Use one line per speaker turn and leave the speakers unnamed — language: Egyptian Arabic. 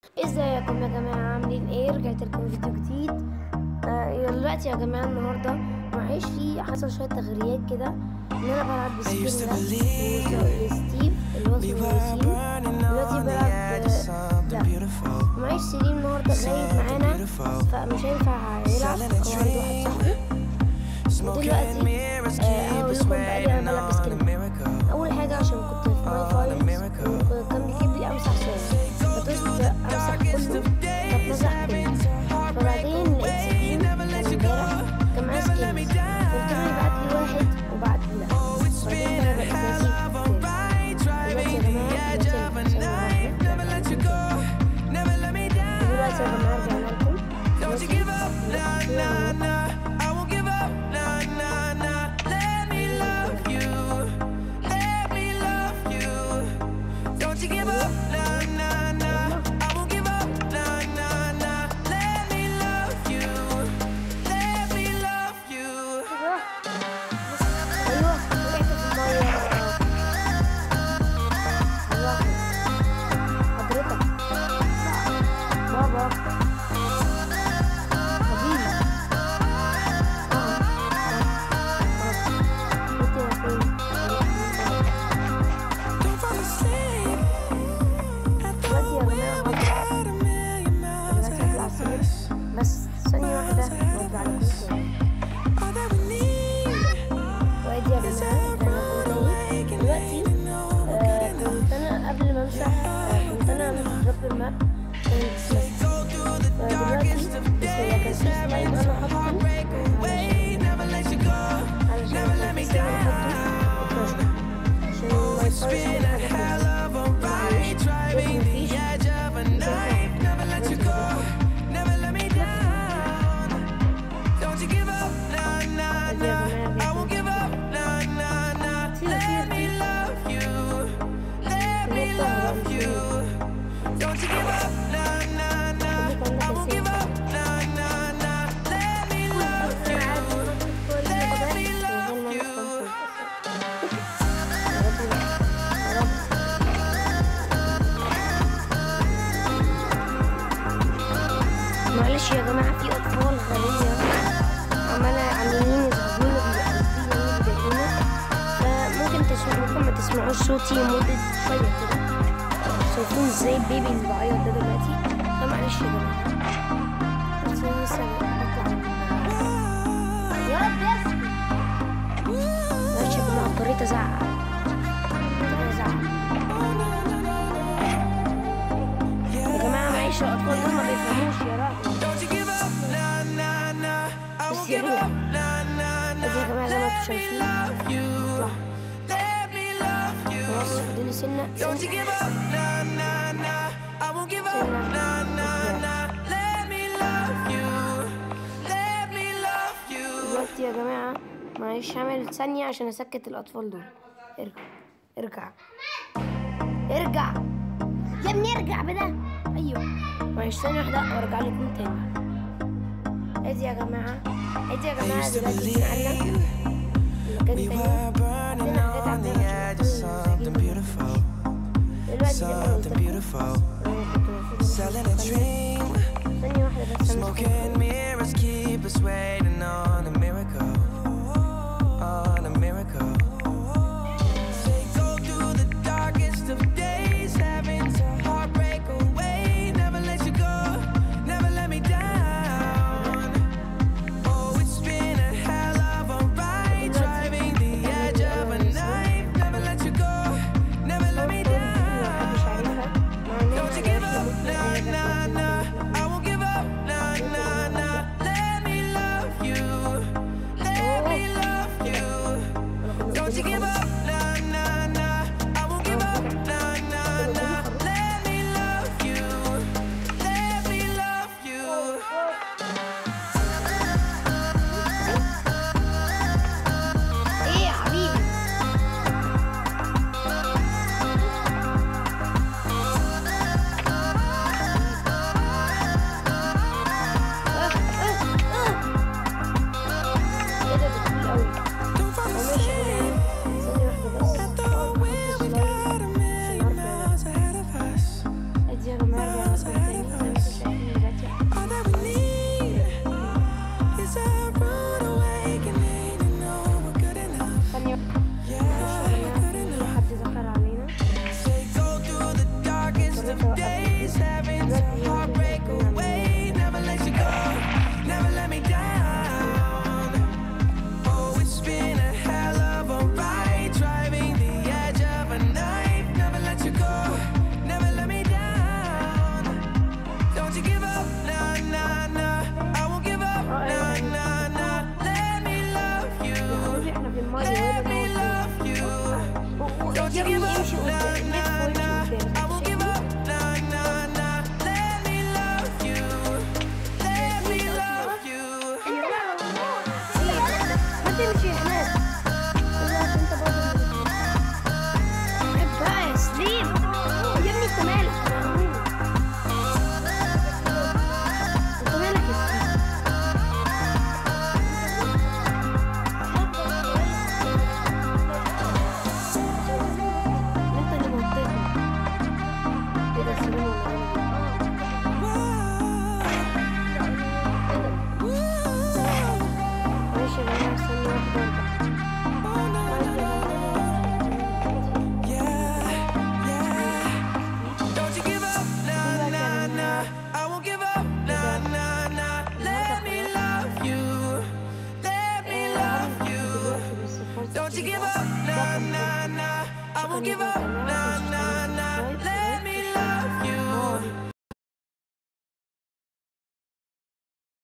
ازيكم يا جماعة عاملين ايه رجعت لكم فيديو جديد آه دلوقتي يا جماعة النهاردة معيش فيه حصل شوية تغييرات كده ان انا بلعب بسكين ده ستيف اللي هو اسمه ياسين دلوقتي بلعب آه، لا معيش سيرين النهاردة غايب معانا فمش هينفع يلعب هو عنده واحد صاحبه ودلوقتي آه، هقول لكم بقى لي انا بلعب بسكين اول حاجة عشان كنت في ماي فايلز كان بيجيب لي امسح صور فدوست امسح كله فاتمسح كله فبعدين لقيت سكين كان امبارح كان معاه سكين قلت له يبعت لي واحد وبعت لي لا بعدين انا بقيت ناسي دلوقتي يا جماعة دلوقتي دلوقتي يا جماعة رجعنا لكم
Don't you give up, nah, nah, nah. I won't give up, nah, nah, nah. Let me love you, let me love you. Don't you give up, nah, nah, nah. I won't give up, nah, nah, nah. Let me love you, let me love you.
ايوه وقعت في المية ايوه حضرتك بابا حبيبي اه كنت فين
Don't fall asleep at the
دلوقتي يا جماعة هطلع
wheel, a million miles
بس هطلع
ahead of
السلم
us.
بس ثانية واحدة وارجع لكم تاني
All that we need
وادي يا جماعة رجعنا لكم تاني دلوقتي آه، كنت انا قبل ما امسح آه، كنت انا مضرب الماب كانت بس
go through the
فدلوقتي بس هو كان في سلايم انا حاطه
way, never let you go.
علشان كان في سلايم انا حاطه عشان ما يصيرش
Been a hell of a ride, driving the edge of a knife. Never let you go, never let me down. Don't you give up, nah, nah, nah. I won't give up, nah, nah, nah. Let me love you, let me love you. Don't you give up, nah, nah, nah. I won't give up, nah, nah, nah. Let me love you, let me love you.
معلش يا جماعة في أطفال غبية عمالة عمالين يزعجونا بيضايقونا فممكن تسمعوا ممكن ما تسمعوش صوتي لمدة شوية كده شايفين ازاي البيبي اللي بعيط ده دلوقتي فمعلش يا جماعة بس أنا لسه بطلع من- يا رب يسكت معلش يا جماعة اضطريت أزعق اضطريت أزعق يا جماعة معلش الأطفال دول ما بيفهموش يا راجل
Don't you give up, nah, nah, nah. I
بس
won't
يا
give
روح
up, nah, nah,
ادي يا جماعة زي ما انتوا
nah.
شايفين
Love you, let me love you.
خلاص اديني سنة
Don't you give up, nah, nah, nah. I won't give up, nah, nah, nah. Let me love you, let me love you.
دلوقتي يا جماعة معلش هعمل ثانية عشان أسكت الأطفال دول ارجع ارجع ارجع يا ابني ارجع بده أيوه معلش ثانية واحدة وارجع لكم تاني ادي يا جماعة ادي يا جماعة دلوقتي بنعلم المكان
We
تاني
were burning
عندنا حاجات
on the
عندنا
edge of something beautiful,
دلوقتي زي ما قلت
something
لكم
beautiful.
أنا كنت المفروض أروح
Selling a
المكان
dream.
ده. ثانية واحدة بس أنا
Smoke and mirrors keep us waiting on a miracle, on a miracle. Say go through the darkest of days, having to heartbreak away. Never let you go, never let me down. Oh, it's been a hell of a ride, driving the edge of a knife. Never let you go, never let me down. Don't you give up, nah, nah, nah. I won't give up, nah, nah, nah. Let me love you, to give up, nah, nah, nah. I won't give up.